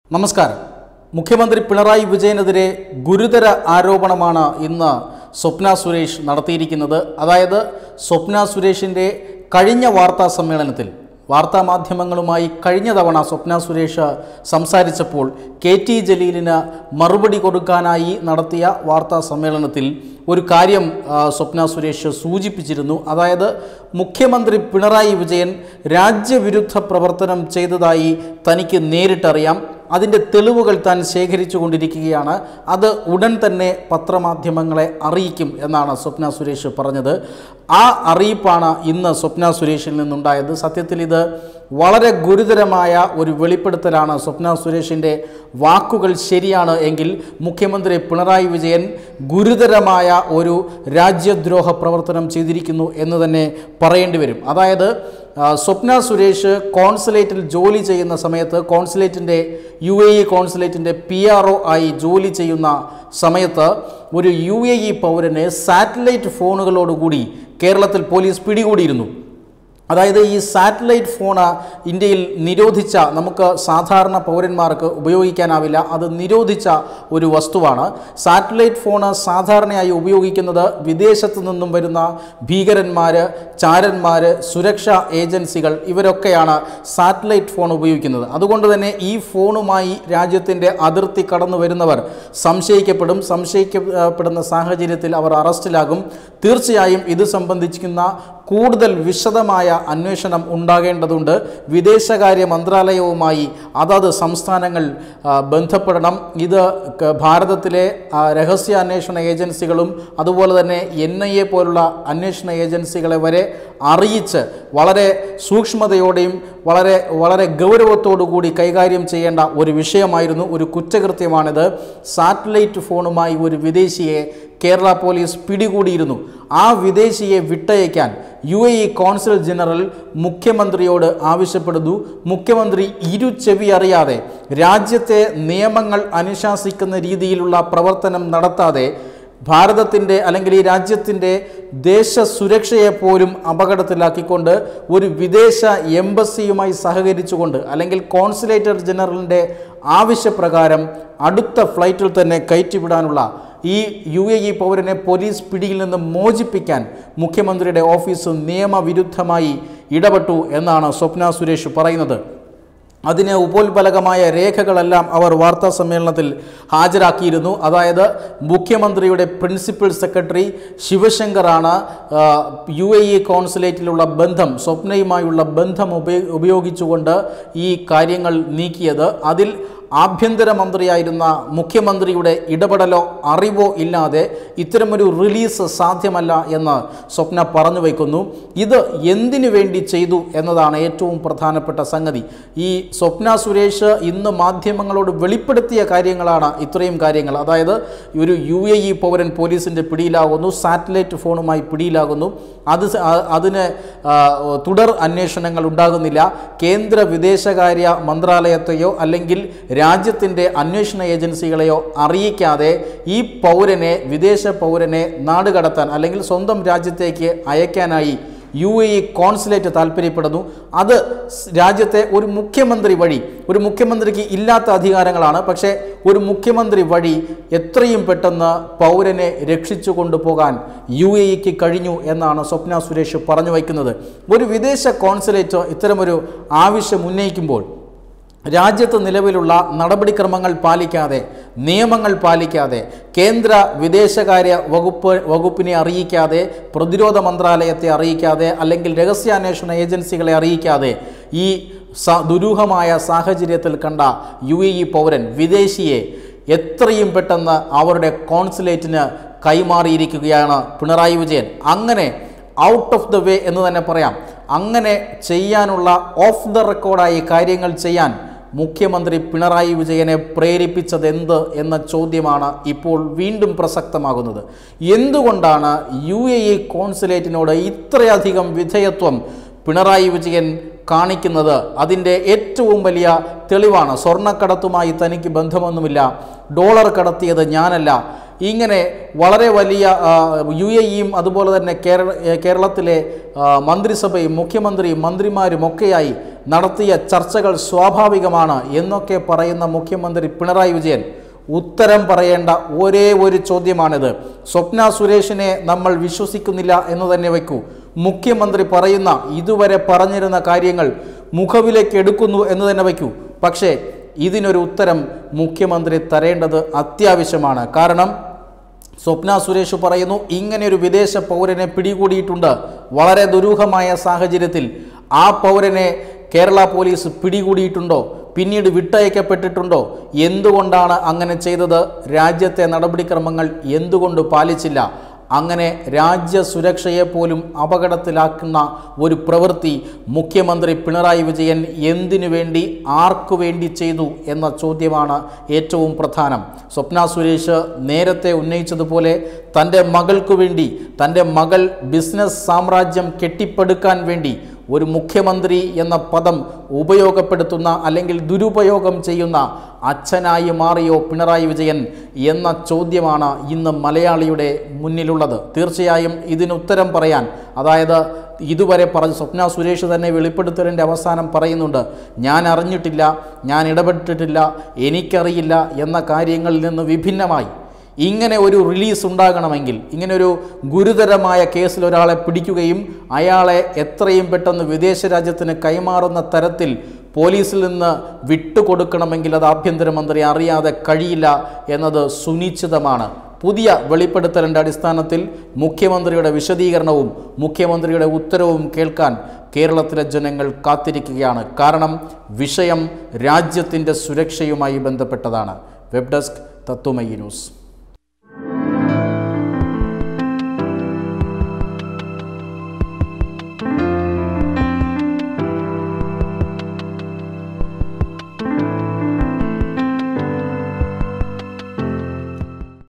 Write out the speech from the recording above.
നമസ്കാരം മുഖ്യമന്ത്രി പിണറായി വിജയനെതിരെ ഗുരുതര ആരോപണമാണ് ഇന്ന് സ്വപ്ന സുരേഷ് നടത്തിയിരിക്കുന്നത് അതായത് സ്വപ്ന സുരേഷിൻ്റെ കഴിഞ്ഞ വാർത്താ സമ്മേളനത്തിൽ വാർത്താ മാധ്യമങ്ങളുമായി കഴിഞ്ഞ തവണ സ്വപ്ന സുരേഷ് സംസാരിച്ചപ്പോൾ കെ ടി ജലീലിന് മറുപടി കൊടുക്കാനായി നടത്തിയ വാർത്താ സമ്മേളനത്തിൽ ഒരു കാര്യം ആ, സ്വപ്ന സുരേഷ് സൂചിപ്പിച്ചിരുന്നു അതായത് മുഖ്യമന്ത്രി പിണറായി വിജയൻ രാജ്യവിരുദ്ധ പ്രവർത്തനം ചെയ്തതായി തനിക്ക് നേരിട്ടറിയാം അതിൻ്റെ തെളിവുകൾ താൻ ശേഖരിച്ചു കൊണ്ടിരിക്കുകയാണ് അത് ഉടൻ തന്നെ പത്രമാധ്യമങ്ങളെ അറിയിക്കും എന്നാണ് സ്വപ്ന സുരേഷ് പറഞ്ഞത് ആ അറിയിപ്പാണ് ഇന്ന് സ്വപ്ന സുരേഷിൽ നിന്നുണ്ടായത് സത്യത്തിൽ ഇത് വളരെ ഗുരുതരമായ ഒരു വെളിപ്പെടുത്തലാണ് സ്വപ്ന സുരേഷിൻ്റെ വാക്കുകൾ ശരിയാണ് എങ്കിൽ മുഖ്യമന്ത്രി പിണറായി വിജയൻ ഗുരുതരമായ ഒരു രാജ്യദ്രോഹ പ്രവർത്തനം ചെയ്തിരിക്കുന്നു എന്ന് തന്നെ പറയേണ്ടി വരും അതായത് ആ, സ്വപ്ന സുരേഷ് കോൺസുലേറ്റിൽ ജോലി ചെയ്യുന്ന സമയത്ത് കോൺസുലേറ്റിൻ്റെ യു എ ഇ കോൺസുലേറ്റിൻ്റെ പി ആർ ഒ ആയി ജോലി ചെയ്യുന്ന സമയത്ത് ഒരു യു എ ഇ പൗരനെ സാറ്റലൈറ്റ് ഫോണുകളോടുകൂടി കേരളത്തിൽ പോലീസ് പിടികൂടിയിരുന്നു അതായത് ഈ സാറ്റലൈറ്റ് ഫോൺ ഇന്ത്യയിൽ നിരോധിച്ച നമുക്ക് സാധാരണ പൗരന്മാർക്ക് ഉപയോഗിക്കാനാവില്ല അത് നിരോധിച്ച ഒരു വസ്തുവാണ് സാറ്റലൈറ്റ് ഫോൺ സാധാരണയായി ഉപയോഗിക്കുന്നത് വിദേശത്തു നിന്നും വരുന്ന ഭീകരന്മാർ ചാരന്മാർ സുരക്ഷാ ഏജൻസികൾ ഇവരൊക്കെയാണ് സാറ്റലൈറ്റ് ഫോൺ ഉപയോഗിക്കുന്നത് അതുകൊണ്ട് തന്നെ ഈ ഫോണുമായി രാജ്യത്തിൻ്റെ അതിർത്തി കടന്നു വരുന്നവർ സംശയിക്കപ്പെടും സംശയിക്കപ്പെടുന്ന സാഹചര്യത്തിൽ അവർ അറസ്റ്റിലാകും തീർച്ചയായും ഇത് സംബന്ധിക്കുന്ന കൂടുതൽ വിശദമായ അന്വേഷണം ഉണ്ടാകേണ്ടതുണ്ട് വിദേശകാര്യ മന്ത്രാലയവുമായി അതത് സംസ്ഥാനങ്ങൾ ആ, ബന്ധപ്പെടണം ഇത് ക- ഭാരതത്തിലെ ആ, രഹസ്യാന്വേഷണ ഏജൻസികളും അതുപോലെ തന്നെ എൻ ഐ എ പോലുള്ള അന്വേഷണ ഏജൻസികളെ വരെ അറിയിച്ച് വളരെ സൂക്ഷ്മതയോടെയും വളരെ വളരെ ഗൗരവത്തോടു കൂടി കൈകാര്യം ചെയ്യേണ്ട ഒരു വിഷയമായിരുന്നു ഒരു കുറ്റകൃത്യമാണിത് സാറ്റലൈറ്റ് ഫോണുമായി ഒരു വിദേശിയെ കേരള പോലീസ് പിടികൂടിയിരുന്നു ആ വിദേശിയെ വിട്ടയക്കാൻ U A E consul general മുഖ്യമന്ത്രിയോട് ആവശ്യപ്പെടുന്നു മുഖ്യമന്ത്രി ഇരു ചെവി അറിയാതെ രാജ്യത്തെ നിയമങ്ങൾ അനുശാസിക്കുന്ന രീതിയിലുള്ള പ്രവർത്തനം നടത്താതെ ഭാരതത്തിൻ്റെ അല്ലെങ്കിൽ ഈ രാജ്യത്തിൻ്റെ ദേശ സുരക്ഷയെ പോലും അപകടത്തിലാക്കിക്കൊണ്ട് ഒരു വിദേശ എംബസിയുമായി സഹകരിച്ചുകൊണ്ട് അല്ലെങ്കിൽ കോൺസുലേറ്റർ ജനറലിൻ്റെ ആവശ്യപ്രകാരം അടുത്ത ഫ്ലൈറ്റിൽ തന്നെ കയറ്റിവിടാനുള്ള ഈ യു എ ഇ പൗരനെ പോലീസ് പിടിയിൽ നിന്ന് മോചിപ്പിക്കാൻ മുഖ്യമന്ത്രിയുടെ ഓഫീസ് നിയമവിരുദ്ധമായി ഇടപെട്ടു എന്നാണ് സ്വപ്ന സുരേഷ് പറയുന്നത് അതിന് ഉപോത്ബലകമായ രേഖകളെല്ലാം അവർ വാർത്താ സമ്മേളനത്തിൽ ഹാജരാക്കിയിരുന്നു അതായത് മുഖ്യമന്ത്രിയുടെ പ്രിൻസിപ്പൽ സെക്രട്ടറി ശിവശങ്കറാണ് ആ, യു എ ഇ കോൺസുലേറ്റിലുള്ള ബന്ധം സ്വപ്നയുമായുള്ള ബന്ധം ഉപയോ ഉപയോഗിച്ചുകൊണ്ട് ഈ കാര്യങ്ങൾ നീക്കിയത് അതിൽ ആഭ്യന്തരമന്ത്രിയായിരുന്ന മുഖ്യമന്ത്രിയുടെ ഇടപെടലോ അറിവോ ഇല്ലാതെ ഇത്തരമൊരു റിലീസ് സാധ്യമല്ല എന്ന് സ്വപ്ന പറഞ്ഞു വയ്ക്കുന്നു ഇത് എന്തിനു വേണ്ടി ചെയ്തു എന്നതാണ് ഏറ്റവും പ്രധാനപ്പെട്ട സംഗതി ഈ സ്വപ്ന സുരേഷ് ഇന്ന് മാധ്യമങ്ങളോട് വെളിപ്പെടുത്തിയ കാര്യങ്ങളാണ് ഇത്രയും കാര്യങ്ങൾ അതായത് ഒരു യു എ ഇ പൗരൻ പോലീസിൻ്റെ പിടിയിലാകുന്നു സാറ്റലൈറ്റ് ഫോണുമായി പിടിയിലാകുന്നു അത് സ- ആ- അതിന് ആ, തുടർ അന്വേഷണങ്ങൾ ഉണ്ടാകുന്നില്ല കേന്ദ്ര വിദേശകാര്യ മന്ത്രാലയത്തെയോ അല്ലെങ്കിൽ രാജ്യത്തിൻ്റെ അന്വേഷണ ഏജൻസികളെയോ അറിയിക്കാതെ ഈ പൗരനെ വിദേശ പൗരനെ നാടുകടത്താൻ അല്ലെങ്കിൽ സ്വന്തം രാജ്യത്തേക്ക് അയക്കാനായി യു എ ഇ കോൺസുലേറ്റ് താല്പര്യപ്പെടുന്നു അത് സ് രാജ്യത്തെ ഒരു മുഖ്യമന്ത്രി വഴി ഒരു മുഖ്യമന്ത്രിക്ക് ഇല്ലാത്ത അധികാരങ്ങളാണ് പക്ഷേ ഒരു മുഖ്യമന്ത്രി വഴി എത്രയും പെട്ടെന്ന് പൗരനെ രക്ഷിച്ചു കൊണ്ടുപോകാൻ യു എ ഇക്ക് കഴിഞ്ഞു എന്നാണ് സ്വപ്ന സുരേഷ് പറഞ്ഞു വയ്ക്കുന്നത് ഒരു വിദേശ കോൺസുലേറ്റ് ഇത്തരമൊരു ആവശ്യം ഉന്നയിക്കുമ്പോൾ രാജ്യത്ത് നിലവിലുള്ള നടപടിക്രമങ്ങൾ പാലിക്കാതെ നിയമങ്ങൾ പാലിക്കാതെ കേന്ദ്ര വിദേശകാര്യ വകുപ്പ് വകുപ്പിനെ അറിയിക്കാതെ പ്രതിരോധ മന്ത്രാലയത്തെ അറിയിക്കാതെ അല്ലെങ്കിൽ രഹസ്യാന്വേഷണ ഏജൻസികളെ അറിയിക്കാതെ ഈ സ ദുരൂഹമായ സാഹചര്യത്തിൽ കണ്ട യു എ ഇ പൗരൻ വിദേശിയെ എത്രയും പെട്ടെന്ന് അവരുടെ കോൺസുലേറ്റിന് കൈമാറിയിരിക്കുകയാണ് പിണറായി വിജയൻ അങ്ങനെ ഔട്ട് ഓഫ് ദ വേ എന്ന് തന്നെ പറയാം അങ്ങനെ ചെയ്യാനുള്ള ഓഫ് ദ റെക്കോർഡായി കാര്യങ്ങൾ ചെയ്യാൻ മുഖ്യമന്ത്രി പിണറായി വിജയനെ പ്രേരിപ്പിച്ചത് എന്ത് എന്ന ചോദ്യമാണ് ഇപ്പോൾ വീണ്ടും പ്രസക്തമാകുന്നത് എന്തുകൊണ്ടാണ് യു എ ഇ കോൺസുലേറ്റിനോട് ഇത്രയധികം വിധേയത്വം പിണറായി വിജയൻ കാണിക്കുന്നത് അതിൻ്റെ ഏറ്റവും വലിയ തെളിവാണ് സ്വർണ്ണക്കടത്തുമായി തനിക്ക് ബന്ധമൊന്നുമില്ല ഡോളർ കടത്തിയത് ഞാനല്ല ഇങ്ങനെ വളരെ വലിയ ആ, യു എ ഇയും അതുപോലെ തന്നെ കേരള ഏ, കേരളത്തിലെ ആ, മന്ത്രിസഭയും മുഖ്യമന്ത്രിയും മന്ത്രിമാരും ഒക്കെയായി നടത്തിയ ചർച്ചകൾ സ്വാഭാവികമാണ് എന്നൊക്കെ പറയുന്ന മുഖ്യമന്ത്രി പിണറായി വിജയൻ ഉത്തരം പറയേണ്ട ഒരേ ഒരു ചോദ്യമാണിത് സ്വപ്ന സുരേഷിനെ നമ്മൾ വിശ്വസിക്കുന്നില്ല എന്ന് തന്നെ വയ്ക്കൂ മുഖ്യമന്ത്രി പറയുന്ന ഇതുവരെ പറഞ്ഞിരുന്ന കാര്യങ്ങൾ മുഖവിലേക്ക് എടുക്കുന്നു എന്ന് തന്നെ വയ്ക്കൂ പക്ഷേ ഇതിനൊരു ഉത്തരം മുഖ്യമന്ത്രി തരേണ്ടത് അത്യാവശ്യമാണ് കാരണം സ്വപ്ന സുരേഷ് പറയുന്നു ഇങ്ങനെ ഒരു വിദേശ പൗരനെ പിടികൂടിയിട്ടുണ്ട് വളരെ ദുരൂഹമായ സാഹചര്യത്തിൽ ആ പൗരനെ കേരള പോലീസ് പിടികൂടിയിട്ടുണ്ടോ പിന്നീട് വിട്ടയക്കപ്പെട്ടിട്ടുണ്ടോ എന്തുകൊണ്ടാണ് അങ്ങനെ ചെയ്തത് രാജ്യത്തെ നടപടിക്രമങ്ങൾ എന്തുകൊണ്ട് പാലിച്ചില്ല അങ്ങനെ രാജ്യസുരക്ഷയെ പോലും അപകടത്തിലാക്കുന്ന ഒരു പ്രവൃത്തി മുഖ്യമന്ത്രി പിണറായി വിജയൻ എന്തിനു വേണ്ടി ആർക്കു വേണ്ടി ചെയ്തു എന്ന ചോദ്യമാണ് ഏറ്റവും പ്രധാനം സ്വപ്ന സുരേഷ് നേരത്തെ ഉന്നയിച്ചതുപോലെ തൻ്റെ മകൾക്കു വേണ്ടി തൻ്റെ മകൾ ബിസിനസ് സാമ്രാജ്യം കെട്ടിപ്പടുക്കാൻ വേണ്ടി ഒരു മുഖ്യമന്ത്രി എന്ന പദം ഉപയോഗപ്പെടുത്തുന്ന അല്ലെങ്കിൽ ദുരുപയോഗം ചെയ്യുന്ന അച്ഛനായി മാറിയോ പിണറായി വിജയൻ എന്ന ചോദ്യമാണ് ഇന്ന് മലയാളിയുടെ മുന്നിലുള്ളത് തീർച്ചയായും ഇതിന് ഉത്തരം പറയാൻ അതായത് ഇതുവരെ പറഞ്ഞ സ്വപ്ന സുരേഷ് തന്നെ വെളിപ്പെടുത്തലിൻ്റെ അവസാനം പറയുന്നുണ്ട് ഞാൻ അറിഞ്ഞിട്ടില്ല ഞാൻ ഇടപെട്ടിട്ടില്ല എനിക്കറിയില്ല എന്ന കാര്യങ്ങളിൽ നിന്ന് വിഭിന്നമായി ഇങ്ങനെ ഒരു റിലീസ് ഉണ്ടാകണമെങ്കിൽ ഇങ്ങനെ ഒരു ഗുരുതരമായ കേസിൽ ഒരാളെ പിടിക്കുകയും അയാളെ എത്രയും പെട്ടെന്ന് വിദേശ രാജ്യത്തിന് കൈമാറുന്ന തരത്തിൽ പോലീസിൽ നിന്ന് വിട്ടുകൊടുക്കണമെങ്കിൽ അത് ആഭ്യന്തരമന്ത്രി അറിയാതെ കഴിയില്ല എന്നത് സുനിശ്ചിതമാണ് പുതിയ വെളിപ്പെടുത്തലിൻ്റെ അടിസ്ഥാനത്തിൽ മുഖ്യമന്ത്രിയുടെ വിശദീകരണവും മുഖ്യമന്ത്രിയുടെ ഉത്തരവും കേൾക്കാൻ കേരളത്തിലെ ജനങ്ങൾ കാത്തിരിക്കുകയാണ് കാരണം വിഷയം രാജ്യത്തിൻ്റെ സുരക്ഷയുമായി ബന്ധപ്പെട്ടതാണ് വെബ് ഡെസ്ക് തത്വമയി ന്യൂസ്